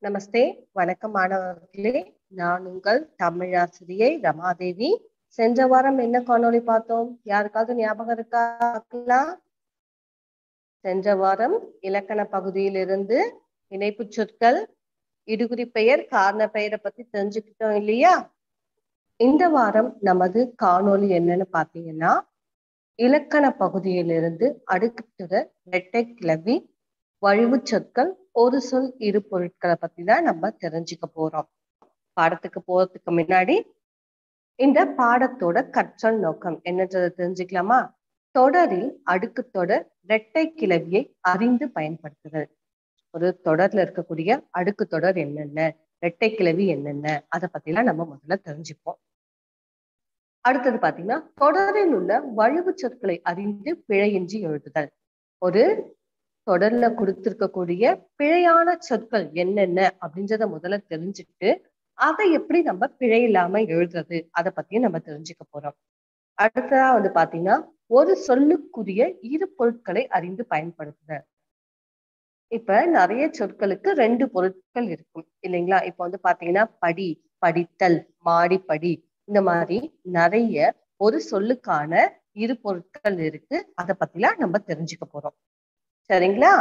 நமஸ்தே வணக்கம் மாணவர்களே நான் உங்கள் தமிழாசிரியை ரமாதேவி சென்ற வாரம் என்ன காணொளி பார்த்தோம் யாருக்காவது ஞாபகம் இருக்கா பார்க்கலாம் சென்ற வாரம் இலக்கண பகுதியிலிருந்து இணைப்பு சொற்கள் இடுகுறி பெயர் காரண பெயரை பத்தி தெரிஞ்சுக்கிட்டோம் இல்லையா இந்த வாரம் நமது காணொளி என்னன்னு பாத்தீங்கன்னா இலக்கண பகுதியிலிருந்து அடுக்குத்துற இரட்டை கிளவி வழிவு சொற்கள் ஒரு சொல் இரு பொருட்களை பத்தி தான் நம்ம தெரிஞ்சுக்க போறோம் பாடத்துக்கு போறதுக்கு முன்னாடி இந்த பாடத்தோட கற்றல் நோக்கம் என்னன்றதை தெரிஞ்சுக்கலாமா தொடரில் அடுக்கு தொடர் இரட்டை கிளவியை அறிந்து பயன்படுத்துதல் ஒரு தொடர்ல இருக்கக்கூடிய அடுக்கு தொடர் என்னென்ன இரட்டை கிளவி என்னென்ன அதை பத்திலாம் நம்ம முதல்ல தெரிஞ்சுப்போம் அடுத்தது பாத்தீங்கன்னா தொடரில் உள்ள வழிவு சொற்களை அறிந்து பிழையின்றி எழுதுதல் ஒரு தொடர்ல கொடுத்திருக்கக்கூடிய பிழையான சொற்கள் என்னென்ன அப்படின்றத முதல்ல தெரிஞ்சுக்கிட்டு அதை எப்படி நம்ம பிழை இல்லாம எழுதுறது அதை பத்தியும் நம்ம தெரிஞ்சுக்க போறோம் அடுத்ததா வந்து பாத்தீங்கன்னா ஒரு சொல்லுக்குரிய இரு பொருட்களை அறிந்து பயன்படுத்துதல் இப்ப நிறைய சொற்களுக்கு ரெண்டு பொருட்கள் இருக்கும் இல்லைங்களா இப்ப வந்து பாத்தீங்கன்னா படி படித்தல் மாடி படி இந்த மாதிரி நிறைய ஒரு சொல்லுக்கான இரு பொருட்கள் இருக்கு அதை பத்திலாம் நம்ம தெரிஞ்சுக்க போறோம் சரிங்களா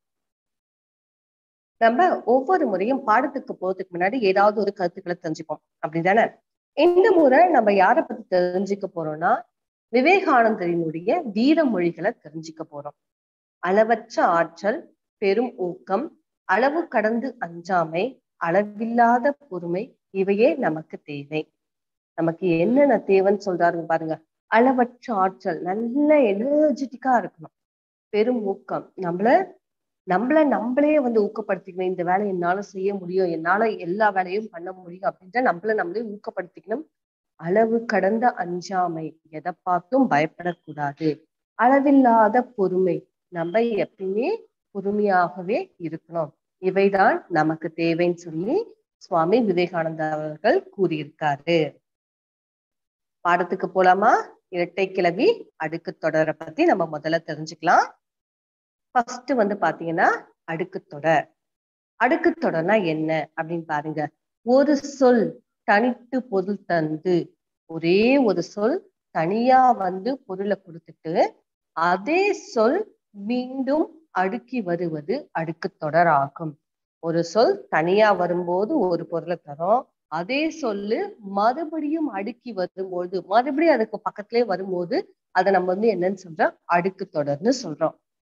நம்ம ஒவ்வொரு முறையும் பாடத்துக்கு போறதுக்கு முன்னாடி ஏதாவது ஒரு கருத்துக்களை தெரிஞ்சுப்போம் அப்படிதானே இந்த முறை நம்ம யாரை பத்தி தெரிஞ்சுக்க போறோம்னா விவேகானந்தரினுடைய வீர மொழிகளை தெரிஞ்சுக்க போறோம் அளவற்ற ஆற்றல் பெரும் ஊக்கம் அளவு கடந்து அஞ்சாமை அளவில்லாத பொறுமை இவையே நமக்கு தேவை நமக்கு என்னென்ன தேவைன்னு சொல்றாருங்க பாருங்க அளவற்ற ஆற்றல் நல்ல எனர்ஜெட்டிக்கா இருக்கணும் பெரும் ஊக்கம் நம்மள நம்மள நம்மளே வந்து ஊக்கப்படுத்திக்கணும் இந்த வேலை என்னால செய்ய முடியும் என்னால எல்லா வேலையும் பண்ண முடியும் அப்படின்ற நம்மள நம்மளே ஊக்கப்படுத்திக்கணும் அளவு கடந்த அஞ்சாமை எதை பார்த்தும் பயப்படக்கூடாது அளவில்லாத பொறுமை நம்ம எப்பயுமே பொறுமையாகவே இருக்கணும் இவைதான் நமக்கு தேவைன்னு சொல்லி சுவாமி விவேகானந்தா அவர்கள் கூறியிருக்காரு பாடத்துக்கு போலாமா இரட்டை கிளவி அடுக்கு தொடரை பத்தி நம்ம முதல்ல தெரிஞ்சுக்கலாம் ஃபர்ஸ்ட் வந்து பாத்தீங்கன்னா அடுக்கு தொடர் அடுக்கு தொடர்னா என்ன அப்படின்னு பாருங்க ஒரு சொல் தனித்து பொருள் தந்து ஒரே ஒரு சொல் தனியா வந்து பொருளை கொடுத்துட்டு அதே சொல் மீண்டும் அடுக்கி வருவது அடுக்கு தொடர் ஆகும் ஒரு சொல் தனியா வரும்போது ஒரு பொருளை தரும் அதே சொல்லு மறுபடியும் அடுக்கி வரும்போது மறுபடியும் அதுக்கு பக்கத்திலே வரும்போது அதை நம்ம வந்து என்னன்னு சொல்றோம் அடுக்கு தொடர்னு சொல்றோம்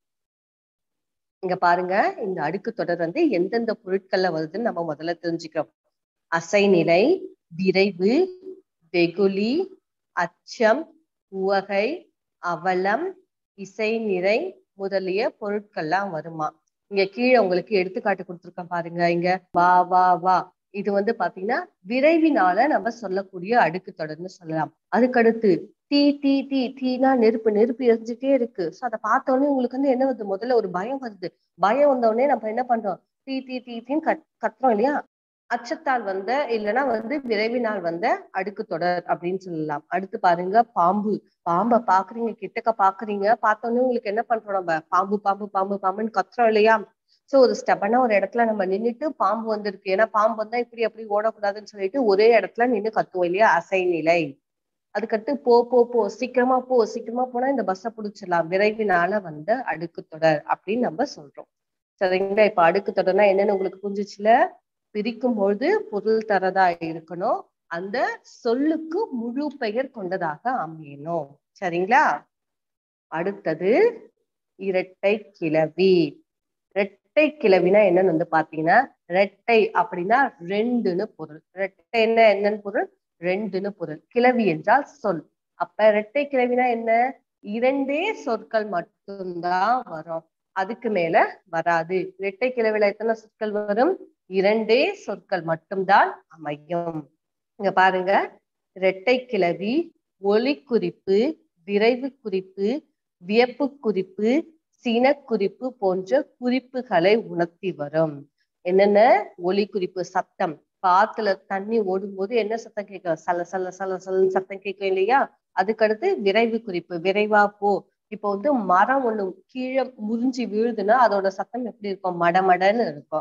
இங்க பாருங்க இந்த அடுக்கு தொடர் வந்து எந்தெந்த பொருட்கள்ல வருதுன்னு நம்ம முதல்ல தெரிஞ்சுக்கிறோம் அசைநிலை விரைவு வெகுளி அச்சம் உவகை அவலம் இசை நிறை முதலிய பொருட்கள்லாம் வருமா இங்க கீழே உங்களுக்கு எடுத்துக்காட்டு கொடுத்துருக்கேன் பாருங்க இங்க வா வா வா இது வந்து பாத்தீங்கன்னா விரைவினால நம்ம சொல்லக்கூடிய அடுக்கு தொடர்னு சொல்லலாம் அதுக்கடுத்து தீ தீ தீ தீனா நெருப்பு நெருப்பு எரிஞ்சுட்டே இருக்கு ஸோ அதை பார்த்தோன்னே உங்களுக்கு வந்து என்ன வருது முதல்ல ஒரு பயம் வருது பயம் வந்தோடனே நம்ம என்ன பண்றோம் தீ தீ தீ தீன்னு கத் கத்துறோம் இல்லையா அச்சத்தால் வந்த இல்லைன்னா வந்து விரைவினால் வந்த அடுக்கு தொடர் அப்படின்னு சொல்லலாம் அடுத்து பாருங்க பாம்பு பாம்பை பாக்குறீங்க கிட்டக்க பாக்குறீங்க பார்த்தோன்னே உங்களுக்கு என்ன பண்றோம் நம்ம பாம்பு பாம்பு பாம்பு பாம்புன்னு கத்துறோம் இல்லையா சோ ஒரு ஸ்டெப்பனா ஒரு இடத்துல நம்ம நின்றுட்டு பாம்பு வந்திருக்கு ஏன்னா பாம்பு வந்தா இப்படி அப்படி ஓடக்கூடாதுன்னு சொல்லிட்டு ஒரே இடத்துல நின்று கத்துவோம் இல்லையா அசைநிலை அதுக்கடுத்து போ போ போ சீக்கிரமா போ சீக்கிரமா போனா இந்த பஸ்ஸை பிடிச்சிடலாம் விரைவினால வந்த அடுக்கு தொடர் அப்படின்னு நம்ம சொல்றோம் சரிங்களா இப்ப அடுக்கு தொடர்னா என்னன்னு உங்களுக்கு புரிஞ்சிச்சுல பிரிக்கும் பொழுது பொருள் தரதா இருக்கணும் அந்த சொல்லுக்கு முழு பெயர் கொண்டதாக அமையணும் சரிங்களா அடுத்தது இரட்டை கிளவி ரெட்டை கிளவினா என்னன்னு வந்து பாத்தீங்கன்னா ரெட்டை அப்படின்னா ரெண்டுன்னு பொருள் ரெட்டைன்னா என்னன்னு பொருள் ரெண்டுன்னு பொருள் கிளவி என்றால் சொல் அப்ப ரெட்டை கிளவினா என்ன இரண்டே சொற்கள் மட்டும்தான் வரும் அதுக்கு மேல வராது இரட்டை கிளவில எத்தனை சொற்கள் வரும் இரண்டே சொற்கள் மட்டும்தான் அமையும் இங்க பாருங்க இரட்டை கிளவி ஒளி குறிப்பு விரைவு குறிப்பு வியப்பு குறிப்பு சினக்குறிப்பு போன்ற குறிப்புகளை உணர்த்தி வரும் என்னென்ன ஒளி குறிப்பு சத்தம் காத்துல தண்ணி ஓடும்போது என்ன சத்தம் கேட்கும் சல சல சல சலன்னு சத்தம் கேட்கும் இல்லையா அதுக்கடுத்து விரைவு குறிப்பு விரைவா போ இப்போ வந்து மரம் ஒண்ணு கீழே முறிஞ்சு விழுதுன்னா அதோட சத்தம் எப்படி இருக்கும் மடமடன்னு இருக்கும்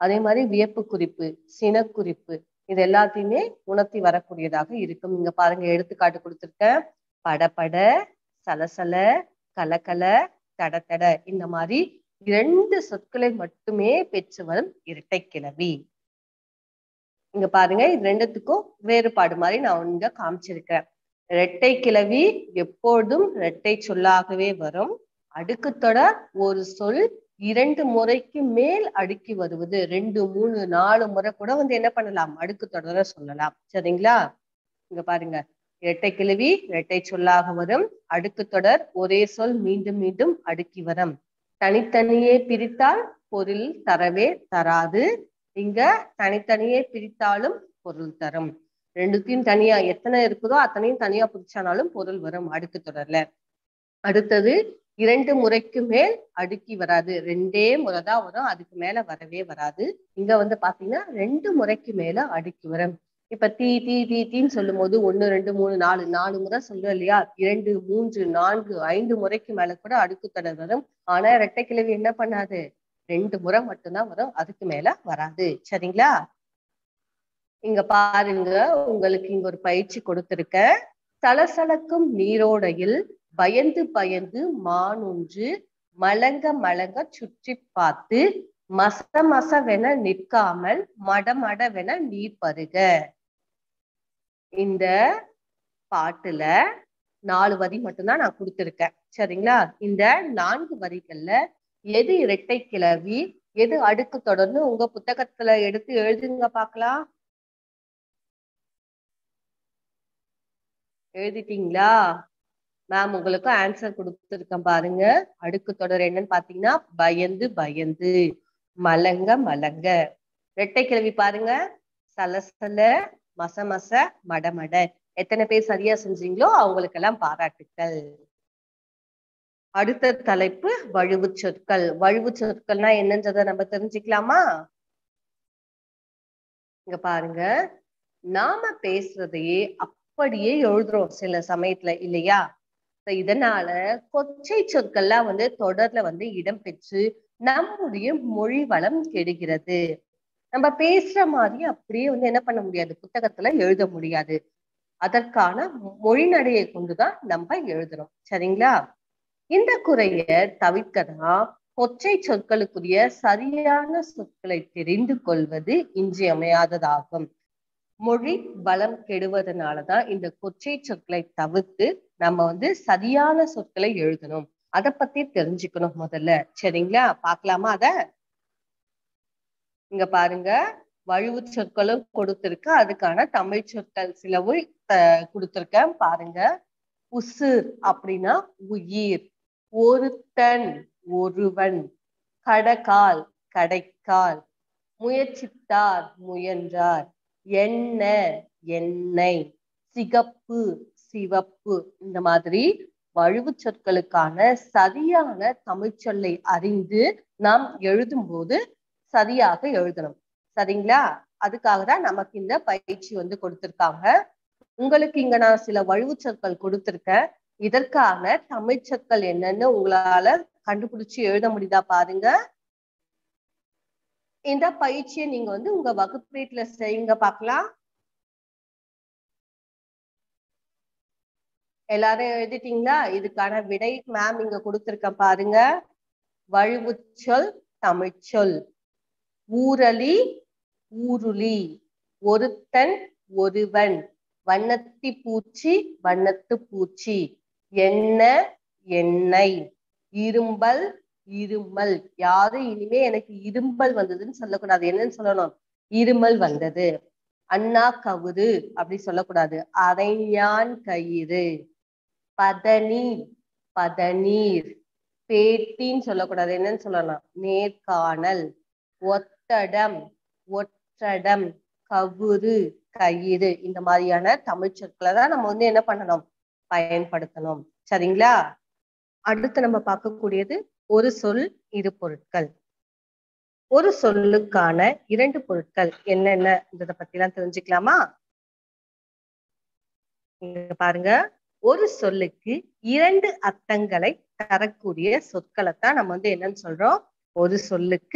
அதே மாதிரி வியப்பு குறிப்பு சினக்குறிப்பு இது எல்லாத்தையுமே உணர்த்தி வரக்கூடியதாக இருக்கும் இங்க பாருங்க எடுத்துக்காட்டு கொடுத்துருக்கேன் படபட சலசல கலகல தடதட இந்த மாதிரி இரண்டு சொற்களை மட்டுமே பெற்று வரும் இரட்டை கிளவி இங்க பாருங்க இது ரெண்டுத்துக்கும் வேறுபாடு மாதிரி நான் இங்க காமிச்சிருக்கிறேன் இரட்டை கிளவி எப்பொழுதும் இரட்டை சொல்லாகவே வரும் அடுக்கு தொடர் ஒரு சொல் இரண்டு முறைக்கு மேல் அடுக்கி வருவது ரெண்டு மூணு நாலு முறை கூட வந்து என்ன பண்ணலாம் அடுக்கு தொடர சொல்லலாம் சரிங்களா இங்க பாருங்க இரட்டை கிளவி இரட்டை சொல்லாக வரும் அடுக்கு தொடர் ஒரே சொல் மீண்டும் மீண்டும் அடுக்கி வரும் தனித்தனியே பிரித்தால் பொருள் தரவே தராது இங்க தனித்தனியே பிரித்தாலும் பொருள் தரும் ரெண்டுத்தையும் தனியா எத்தனை இருக்குதோ அத்தனையும் தனியா பிரிச்சானாலும் பொருள் வரும் அடுக்கு தொடர்ல அடுத்தது இரண்டு முறைக்கு மேல் அடுக்கி வராது ரெண்டே முறைதான் வரும் அதுக்கு மேல வரவே வராது இங்க வந்து பாத்தீங்கன்னா ரெண்டு முறைக்கு மேல அடுக்கி வரும் இப்ப தீ தீ தீ தீன்னு சொல்லும் போது ஒண்ணு ரெண்டு மூணு நாலு நாலு முறை சொல்லுவோம் இல்லையா இரண்டு மூன்று நான்கு ஐந்து முறைக்கு மேல கூட அடுக்கு தொடர் வரும் ஆனா இரட்டை கிழவி என்ன பண்ணாது ரெண்டு முறை மட்டும்தான் வரும் அதுக்கு மேல வராது சரிங்களா இங்க பாருங்க உங்களுக்கு இங்க ஒரு பயிற்சி கொடுத்திருக்க சலசலக்கும் நீரோடையில் பயந்து பயந்து மானொன்று மலங்க மலங்க சுற்றி பார்த்து மச மசவென நிற்காமல் மடமடவென நீர் பருக இந்த பாட்டுல நாலு வரி மட்டும்தான் நான் கொடுத்திருக்கேன் சரிங்களா இந்த நான்கு வரிகள்ல எது இரட்டை கிளவி எது அடுக்கு தொடர்ந்து உங்க புத்தகத்துல எடுத்து எழுதுங்க பாக்கலாம் எழுதிட்டீங்களா மேம் உங்களுக்கு ஆன்சர் கொடுத்துருக்கேன் பாருங்க அடுக்கு தொடர் என்னன்னு பாத்தீங்கன்னா பயந்து பயந்து மலங்க மலங்க ரெட்டை கிழவி பாருங்க சலசல மச மச மடமட எத்தனை பேர் சரியா செஞ்சீங்களோ அவங்களுக்கெல்லாம் பாராட்டுக்கள் அடுத்த தலைப்பு வழுவு சொற்கள் வழுவு சொற்கள்னா என்னன்றத நம்ம தெரிஞ்சுக்கலாமா இங்க பாருங்க நாம பேசுறதையே அப்படியே எழுதுறோம் சில சமயத்துல இல்லையா இதனால கொச்சை சொற்கள்லாம் வந்து தொடர்ல வந்து இடம்பெற்று நம்முடைய மொழி வளம் கெடுகிறது நம்ம பேசுற மாதிரி அப்படியே வந்து என்ன பண்ண முடியாது புத்தகத்துல எழுத முடியாது அதற்கான மொழி நடையை கொண்டுதான் நம்ம எழுதுறோம் சரிங்களா இந்த குறைய தவிர்க்கதான் கொச்சை சொற்களுக்குரிய சரியான சொற்களை தெரிந்து கொள்வது இன்றியமையாததாகும் மொழி பலம் கெடுவதனாலதான் இந்த கொச்சை சொற்களை தவிர்த்து நம்ம வந்து சரியான சொற்களை எழுதணும் அத பத்தி தெரிஞ்சுக்கணும் முதல்ல சரிங்களா பாக்கலாமா அத இங்க பாருங்க வழுவு சொற்களும் கொடுத்திருக்கு அதுக்கான தமிழ் சொற்கள் சிலவு கொடுத்திருக்கேன் பாருங்க உசுர் அப்படின்னா உயிர் ஒருத்தன் ஒருவன் கடகால் கடைக்கால் முயற்சித்தார் முயன்றார் என்ன எண்ணெய் சிகப்பு சிவப்பு இந்த மாதிரி வழுவு சொற்களுக்கான சரியான தமிழ்ச்சொல்லை அறிந்து நாம் எழுதும்போது சரியாக எழுதணும் சரிங்களா அதுக்காக தான் நமக்கு இந்த பயிற்சி வந்து கொடுத்திருக்காங்க உங்களுக்கு இங்க நான் சில வழுவு சொற்கள் கொடுத்திருக்கேன் இதற்கான தமிழ் சொற்கள் என்னன்னு உங்களால கண்டுபிடிச்சு எழுத முடியுதா பாருங்க இந்த பயிற்சியை நீங்க வந்து உங்க வகுப்பீட்டுல செய்யுங்க பார்க்கலாம் எல்லாரும் எழுதிட்டீங்களா இதுக்கான விடை மேம் இங்க கொடுத்திருக்கேன் பாருங்க வழுவுச்சொல் தமிழ்ச்சொல் ஊரலி ஊருளி ஒருத்தன் ஒருவன் வண்ணத்தி பூச்சி வண்ணத்து பூச்சி என்ன எண்ணெய் இரும்பல் இருமல் யாரும் இனிமே எனக்கு இரும்பல் வந்ததுன்னு சொல்லக்கூடாது என்னன்னு சொல்லணும் இருமல் வந்தது அண்ணா கவுரு அப்படி சொல்லக்கூடாது அரைஞான் கயிறு பதனி பதநீர் பேட்டின்னு சொல்லக்கூடாது என்னன்னு சொல்லலாம் நேர்காணல் ஒத்தடம் ஒற்றடம் கவுரு கயிறு இந்த மாதிரியான தமிழ் சொற்களை தான் நம்ம வந்து என்ன பண்ணணும் பயன்படுத்தணும் சரிங்களா அடுத்து நம்ம பார்க்கக்கூடியது ஒரு சொல் இரு பொருட்கள் ஒரு சொல்லுக்கான இரண்டு பொருட்கள் என்னென்னன்றத பத்தி எல்லாம் தெரிஞ்சுக்கலாமா இங்க பாருங்க ஒரு சொல்லுக்கு இரண்டு அர்த்தங்களை தரக்கூடிய சொற்களை தான் நம்ம வந்து என்னன்னு சொல்றோம் ஒரு சொல்லுக்கு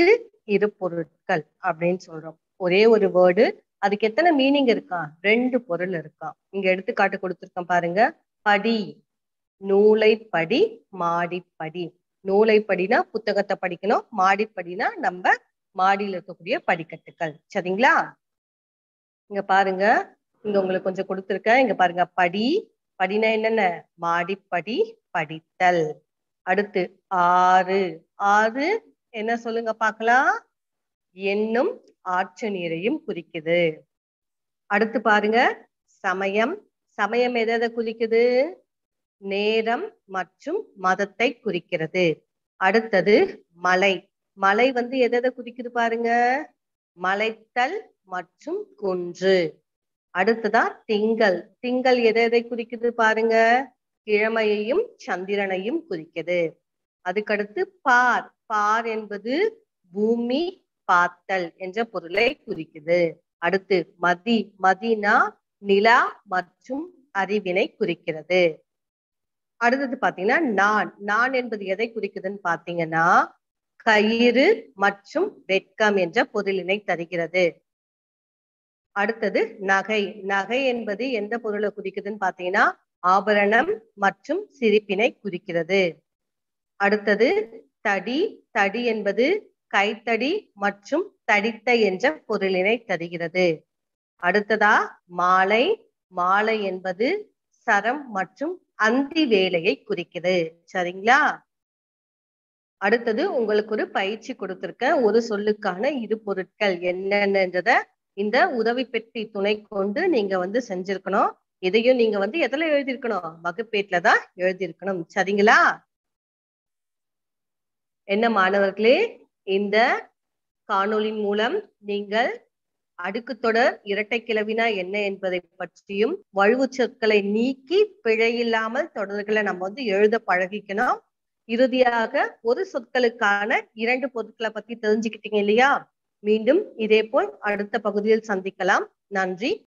இரு பொருட்கள் அப்படின்னு சொல்றோம் ஒரே ஒரு வேர்டு அதுக்கு எத்தனை மீனிங் இருக்கா ரெண்டு பொருள் இருக்கா இங்க எடுத்துக்காட்டு கொடுத்துருக்கேன் பாருங்க படி நூலை படி மாடிப்படி நூலை படினா புத்தகத்தை படிக்கணும் மாடிப்படினா நம்ம மாடியில் இருக்கக்கூடிய படிக்கட்டுகள் சரிங்களா இங்க பாருங்க இங்க உங்களுக்கு கொஞ்சம் கொடுத்துருக்கேன் இங்க பாருங்க படி படினா என்னென்ன மாடிப்படி படித்தல் அடுத்து ஆறு ஆறு என்ன சொல்லுங்க பார்க்கலாம் என்னும் ஆற்று நீரையும் குறிக்குது அடுத்து பாருங்க சமயம் சமயம் எதை எதை குறிக்குது நேரம் மற்றும் மதத்தை குறிக்கிறது அடுத்தது மலை மலை வந்து எதை எதை குறிக்குது பாருங்க மலைத்தல் மற்றும் குன்று அடுத்ததா திங்கள் திங்கள் எதை எதை குறிக்குது பாருங்க கிழமையையும் சந்திரனையும் குறிக்குது அதுக்கடுத்து பார் பார் என்பது பூமி பார்த்தல் என்ற பொருளை குறிக்குது அடுத்து மதி மதினா நிலா மற்றும் அறிவினை குறிக்கிறது அடுத்தது பாத்தீங்கன்னா நான் நான் என்பது எதை குறிக்குதுன்னு பாத்தீங்கன்னா கயிறு மற்றும் வெட்கம் என்ற பொருளினை தருகிறது அடுத்தது நகை நகை என்பது எந்த பொருளை குறிக்குதுன்னு பாத்தீங்கன்னா ஆபரணம் மற்றும் சிரிப்பினை குறிக்கிறது அடுத்தது தடி தடி என்பது கைத்தடி மற்றும் தடித்த என்ற பொருளினை தருகிறது அடுத்ததா மாலை மாலை என்பது சரம் மற்றும் அந்தி வேலையை குறிக்குது சரிங்களா அடுத்தது உங்களுக்கு ஒரு பயிற்சி கொடுத்திருக்கேன் ஒரு சொல்லுக்கான இரு பொருட்கள் என்னென்னன்றத இந்த உதவி பெட்டி துணை கொண்டு நீங்க வந்து செஞ்சிருக்கணும் இதையும் நீங்க வந்து எதுல எழுதியிருக்கணும் வகுப்பேட்ல தான் எழுதியிருக்கணும் சரிங்களா என்ன மாணவர்களே இந்த காணொளியின் மூலம் நீங்கள் அடுக்கு தொடர் இரட்டை கிளவினா என்ன என்பதை பற்றியும் வழுவு சொற்களை நீக்கி பிழையில்லாமல் தொடர்களை நம்ம வந்து எழுத பழகிக்கணும் இறுதியாக ஒரு சொற்களுக்கான இரண்டு பொருட்களை பத்தி தெரிஞ்சுக்கிட்டீங்க இல்லையா மீண்டும் இதே போல் அடுத்த பகுதியில் சந்திக்கலாம் நன்றி